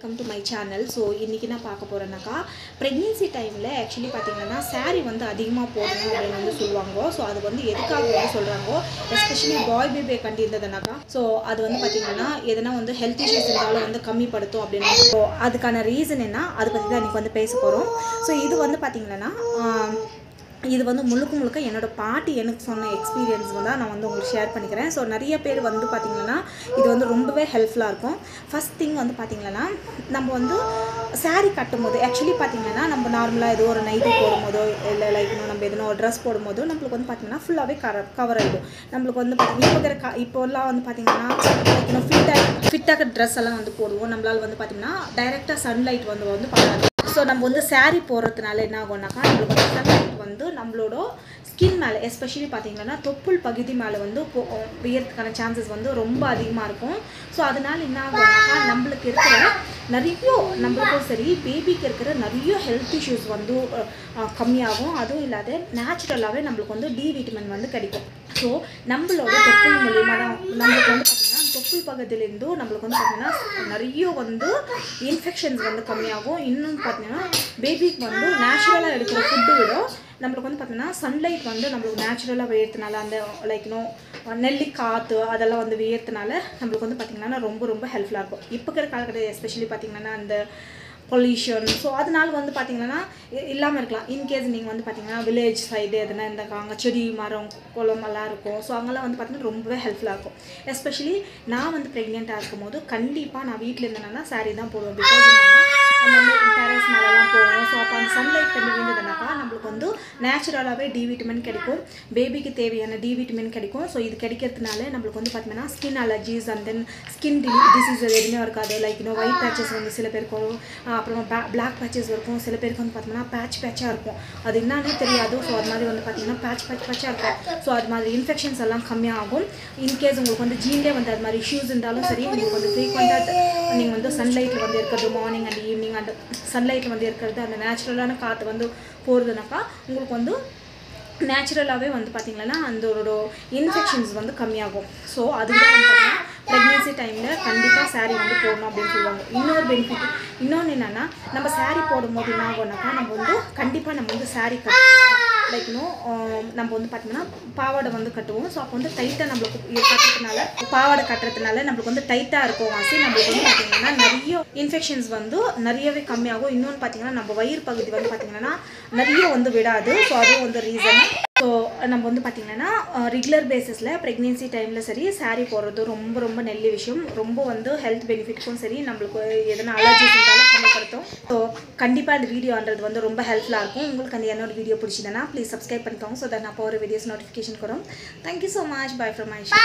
welcome to my channel so இன்றைக்கி நான் பார்க்க போகிறேன்னாக்கா ப்ரெக்னென்சி டைமில் ஆக்சுவலி பார்த்தீங்கன்னா saree வந்து அதிகமாக போடணும் அப்படின்னு வந்து சொல்லுவாங்க ஸோ அது வந்து எதுக்காக வந்து சொல்கிறாங்க எஸ்பெஷலி பாய் பேபே கண்டி இருந்ததுனாக்கா ஸோ அது வந்து பார்த்தீங்கன்னா எதனா வந்து ஹெல்த் இஷ்யூஸ் இருந்தாலும் வந்து கம்மிப்படுத்தும் அப்படின்னு ஸோ அதுக்கான ரீசன் என்ன அதை பற்றி தான் இன்றைக்கி வந்து பேச போகிறோம் ஸோ இது வந்து பார்த்தீங்கன்னா ஆம், இது வந்து முழுக்க முழுக்க என்னோட பாட்டி எனக்கு சொன்ன எக்ஸ்பீரியன்ஸ் தான் நான் வந்து உங்களுக்கு ஷேர் பண்ணிக்கிறேன் ஸோ நிறைய பேர் வந்து பார்த்திங்கன்னா இது வந்து ரொம்பவே ஹெல்ப்ஃபுல்லாக இருக்கும் ஃபஸ்ட் திங் வந்து பார்த்திங்கன்னா நம்ம வந்து saree கட்டும்போது ஆக்சுவலி பார்த்திங்கன்னா நம்ம நார்மலாக ஏதோ ஒரு நைட்டி போடும்போதோ இல்லை லைக் நம்ம எதனா ஒரு ட்ரெஸ் போடும்போதோ நம்மளுக்கு வந்து பார்த்திங்கன்னா ஃபுல்லாகவே கர கவர் ஆகிடும் நம்மளுக்கு வந்து பார்த்திங்கன்னா இப்போ இருக்கிற க இப்போல்லாம் வந்து பார்த்திங்கன்னா லைக் இன்னும் ஃபிட்டாக ஃபிட்டாக ட்ரெஸ் எல்லாம் வந்து போடுவோம் நம்மளால் வந்து பார்த்திங்கன்னா டைரெக்டாக சன்லைட் வந்து வந்து படாது ஸோ நம்ம வந்து saree போடுறதுனால என்ன ஆகும்னாக்கா நம்மளுக்கு வந்து sunlight வந்து நம்மளோட ஸ்கின் மேலே எஸ்பெஷலி பார்த்தீங்கன்னா தொப்புள் பகுதி மேலே வந்து போ- வியறதுக்கான சான்சஸ் வந்து ரொம்ப அதிகமாக இருக்கும் ஸோ அதனால என்ன ஆகும்னாக்கா நம்மளுக்கு இருக்கிற நிறைய நம்மளுக்கும் சரி பேபிக்கு இருக்கிற நிறைய ஹெல்த் இஷ்யூஸ் வந்து அஹ், அஹ், கம்மியாகும் அதுவும் இல்லாத நேச்சுரலாகவே நம்மளுக்கு வந்து டி விட்டமின் வந்து கிடைக்கும் ஸோ நம்மளோட தொப்புள் மூலியமாக தான் நம்மளுக்கு வந்து பார்த்திங்கன்னா தொப்புள் பக்கத்துலேருந்து நம்மளுக்கு வந்து பார்த்திங்கன்னா நிறைய வந்து இன்ஃபெக்ஷன்ஸ் வந்து கம்மியாகும் இன்னும் பார்த்தீங்கன்னா பேபிக்கு வந்து நேச்சுரலாக எடுக்கிற ஃபுட்டு விட நம்மளுக்கு வந்து பார்த்தீங்கன்னா சன்லைட் வந்து நம்மளுக்கு நேச்சுரலாக வேர்த்தனால அந்த லைக் நோ நெல்லி காற்று அதெல்லாம் வந்து வேர்த்தனால நம்மளுக்கு வந்து பார்த்திங்கன்னா ரொம்ப ரொம்ப ஹெல்ப்ஃபுல்லாக இருக்கும் இப்போ இருக்கிற காலகட்டத்தில் எஸ்பெஷலி பார்த்திங்கன்னா அந்த பொல்யூஷன் ஸோ அதனால வந்து பார்த்தீங்கன்னா இல்லாமல் இருக்கலாம் இன்கேஸ் நீங்கள் வந்து பார்த்தீங்கன்னா வில்லேஜ் சைடு எதுனா இந்த அங்கே செடி மரம் குளம் எல்லாம் இருக்கும் ஸோ அங்கெல்லாம் வந்து பார்த்தீங்கன்னா ரொம்பவே ஹெல்ப்ஃபுல்லாக இருக்கும் எஸ்பெஷலி நான் வந்து ப்ரெக்னெண்ட்டாக இருக்கும்போது கண்டிப்பாக நான் வீட்டில் இருந்தேன்னா saree தான் போடுவேன் பிகாஸ் என்னன்னா நம்ம வந்து டெரஸ் மேலெலாம் போவோம் ஸோ அப்போ அந்த சன்லைட் கண்டு விழுந்ததுனாக்கா நம்மளுக்கு வந்து நேச்சுரலாகவே டி விட்டமின் கிடைக்கும் பேபிக்கு தேவையான டி விட்டமின் கிடைக்கும் ஸோ இது கிடைக்கிறதுனால நம்மளுக்கு வந்து பார்த்தீங்கன்னா skin allergies and then skin disease எதுவுமே இருக்காது லைக் இன்னும் ஒயிட் பேச்சஸ் வந்து சில பேருக்கு வரும் ஆஹ் அப்புறமா பிளாக் பேச்சஸ் இருக்கும் சில பேருக்கு வந்து பார்த்தீங்கன்னா பேட்ச் பேட்சாக இருக்கும் அது என்னன்னே தெரியாது ஸோ அது மாதிரி வந்து பார்த்தீங்கன்னா பேட்ச் பேட்ச் பேட்சாக இருக்கும் ஸோ அது மாதிரி இன்ஃபெக்ஷன்ஸ் எல்லாம் கம்மியாகும் இன்கேஸ் உங்களுக்கு வந்து ஜீன்லேயே வந்து அது மாதிரி இஷ்யூஸ் இருந்தாலும் சரி உங்களுக்கு வந்து ஃப்ரீக்வெண்ட்டாக நீங்கள் வந்து சன்லைட்டில் வந்து இருக்கிறது மார்னிங் அண்ட் ஈவினிங் அந்த சன்லைட்டில் வந்து இருக்கிறது அந்த நேச்சுரலான காற்று வந்து போகிறதுனாக்கா உங்களுக்கு வந்து நேச்சுரலாகவே வந்து பார்த்தீங்கன்னா அந்த ஒரு இன்ஃபெக்ஷன்ஸ் வந்து கம்மியாகும் ஸோ அதுதான் வந்து பார்த்தீங்கன்னா ப்ரெக்னென்சி டைமில் கண்டிப்பாக saree வந்து போடணும் அப்படின்னு சொல்லுவாங்க இன்னொரு பெனிஃபிட் இன்னொன்று என்னென்னா நம்ம saree போடும்போது என்ன ஆகும்னாக்கா நம்ம வந்து கண்டிப்பாக நம்ம வந்து saree கட் லைக் இன்னும் நம்ம வந்து பார்த்தீங்கன்னா பாவாடை வந்து கட்டுவோம் ஸோ அப்போ வந்து டைட்டாக நம்மளுக்கு இது கட்டுறதுனால பாவாடை கட்டுறதுனால நம்மளுக்கு வந்து டைட்டாக இருக்கும் வாசி நம்மளுக்கு வந்து பார்த்தீங்கன்னா நிறைய இன்ஃபெக்ஷன்ஸ் வந்து நிறையவே கம்மியாகும் இன்னொன்று பார்த்தீங்கன்னா நம்ம வயிறு பகுதி வந்து பார்த்தீங்கன்னா நிறைய வந்து விடாது ஸோ அதுவும் வந்து ரீசன் ஸோ நம்ம வந்து பார்த்திங்கன்னா ரெகுலர் பேசிஸில் ப்ரெக்னென்சி டைமில் சரி saree போடுறது ரொம்ப ரொம்ப நல்ல விஷயம் ரொம்ப வந்து ஹெல்த் பெனிஃபிட்க்கும் சரி நம்மளுக்கு எதனா அலர்ஜிஸ் இருந்தாலும் கம்மிப்படுத்தும் ஸோ கண்டிப்பாக இந்த வீடியோன்றது வந்து ரொம்ப ஹெல்ப்ஃபுல்லாக இருக்கும் உங்களுக்கு அந்த என்னோட வீடியோ பிடிச்சதுன்னா ப்ளீஸ் சப்ஸ்கிரைப் பண்ணிக்கோங்க ஸோ தட் நான் போகிற வீடியோஸ் நோட்டிஃபிகேஷன் வரும் thank you so much bye from my